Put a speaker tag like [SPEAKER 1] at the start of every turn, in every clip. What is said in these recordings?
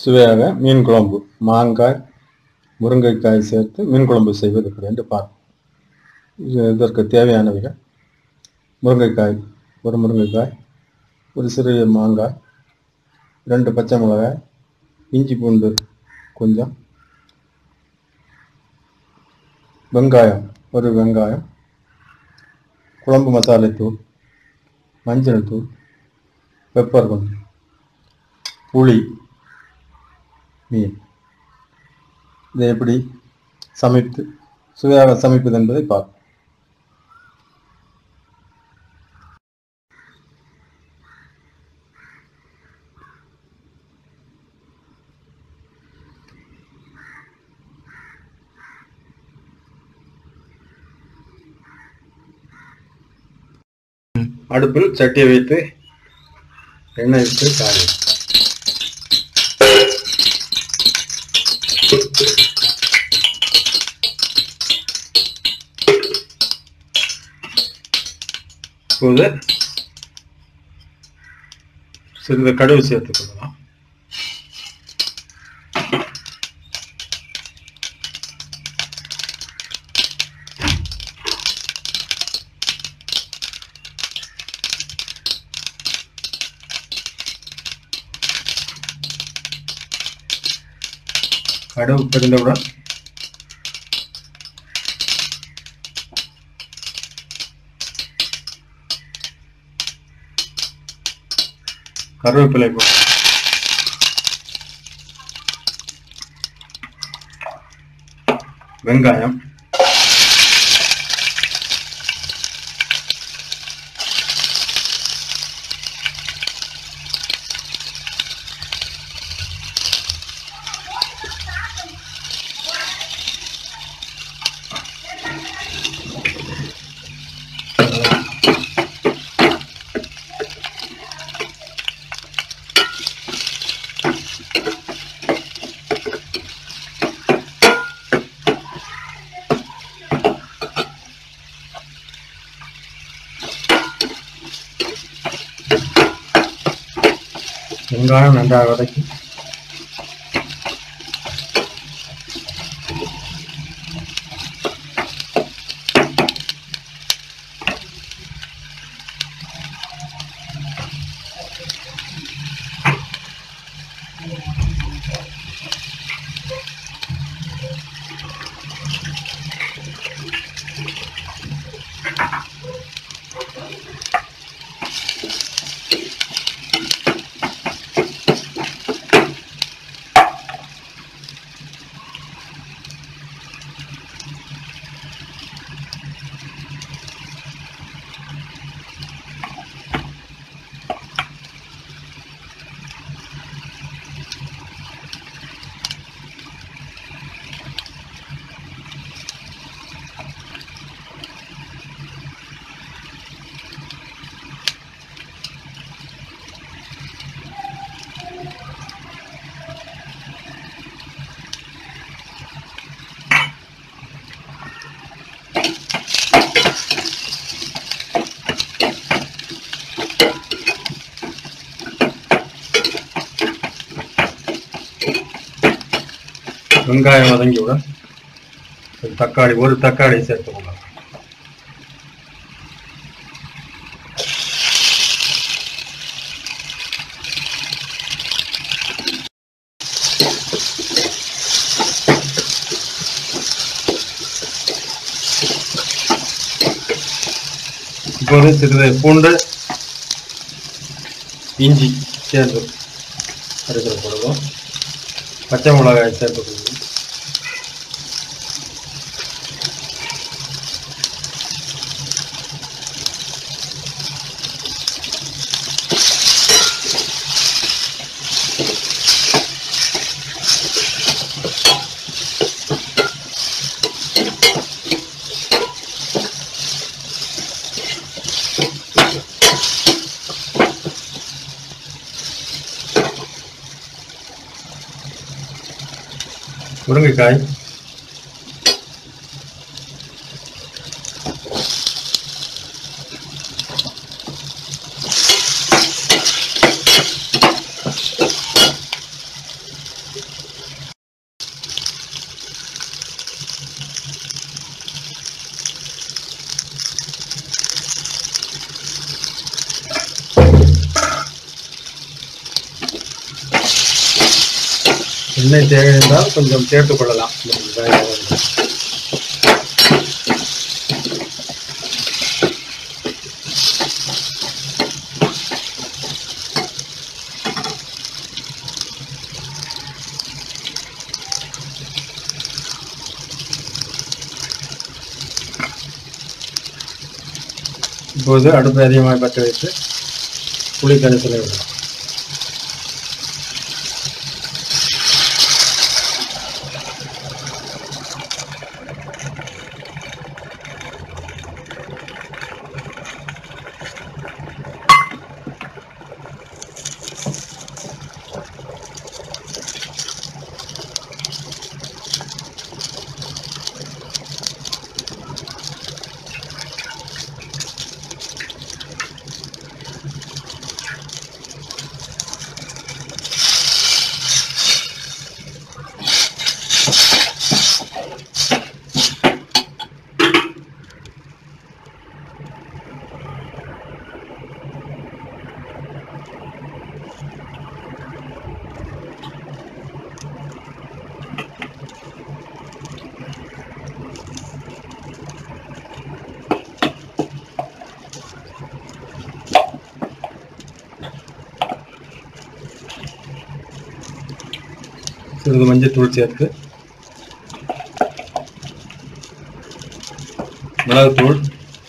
[SPEAKER 1] சுவையாக மீன் குழம்பு மாங்காய் முருங்கைக்காய் சேர்த்து மீன் குழம்பு செய்வது எப்படி என்று பார்ப்போம் இது- இதற்கு தேவையானவைகள் முருங்கைக்காய் ஒரு முருங்கைக்காய் ஒரு சிறிய மாங்காய் ரெண்டு பச்சை மிளகாய் இஞ்சி பூண்டு கொஞ்சம் வெங்காயம் ஒரு வெங்காயம் குழம்பு மசாலை தூள் மஞ்சள் தூள் பெப்பர் கொஞ்சம் புளி மீன் இதை எப்படி சமைத்து சுவையாக சமைப்பது என்பதை பார்ப்போம் அடுப்பில் சட்டியை வைத்து எண்ணெய் விட்டு காய இப்போது சிறிது கடுகு சேர்த்துக் கொள்ளலாம் கடுகு பெருந்தவுடன் கருவேப்பிலை போட்டு வெங்காயம் வெங்காயம் நன்றாக வதக்கி வெங்காயம் வதங்கியவுடன் ஒரு தக்காளி ஒரு தக்காளி சேர்த்துக் கொள்ளலாம் இப்போது சிறிது பூண்டு இஞ்சி சேர்த்து அரைக்கிற பொழுதும் பச்சை மிளகாய் சேர்த்துக் கொள்ளும் முருங்கைக்காய் எண்ணெய் தேவை என்றால் கொஞ்சம் சேர்த்துக் கொள்ளலாம் முருங்கைக்காய் வதங்க. இப்போது அடுப்பை அதிகமாக பற்ற வைத்து புளி கரைசலை விடலாம் சிறிது மஞ்சள் சேர்த்து மிளகுத்தூள்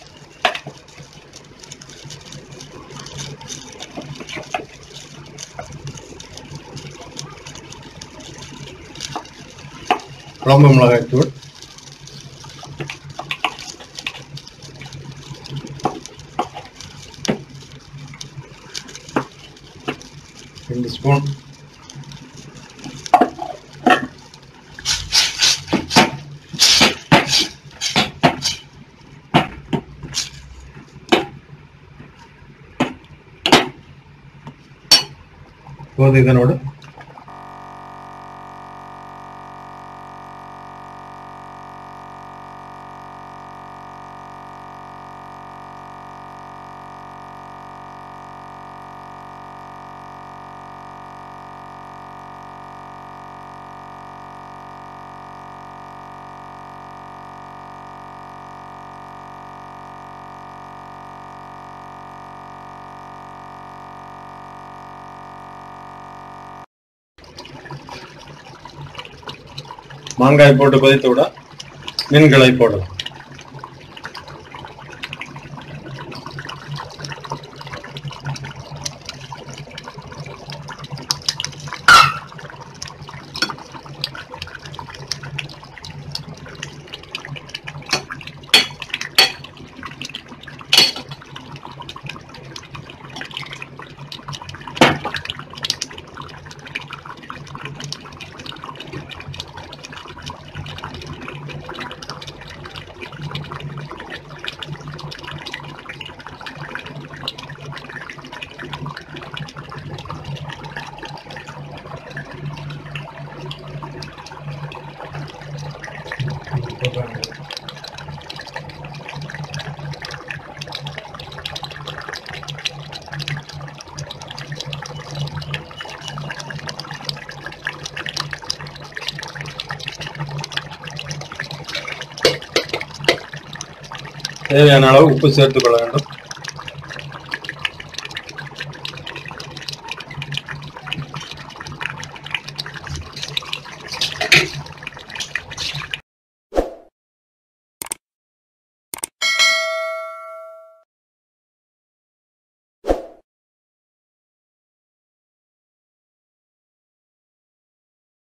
[SPEAKER 1] குழம்பு மிளகாய் தூள் ரெண்டு ஸ்பூன் இப்போது இதனோடு மாங்காய் போட்டு கொதித்து விட மீன்களை போடலாம் தேவையான அளவு உப்பு சேர்த்துக் கொள்ள வேண்டும்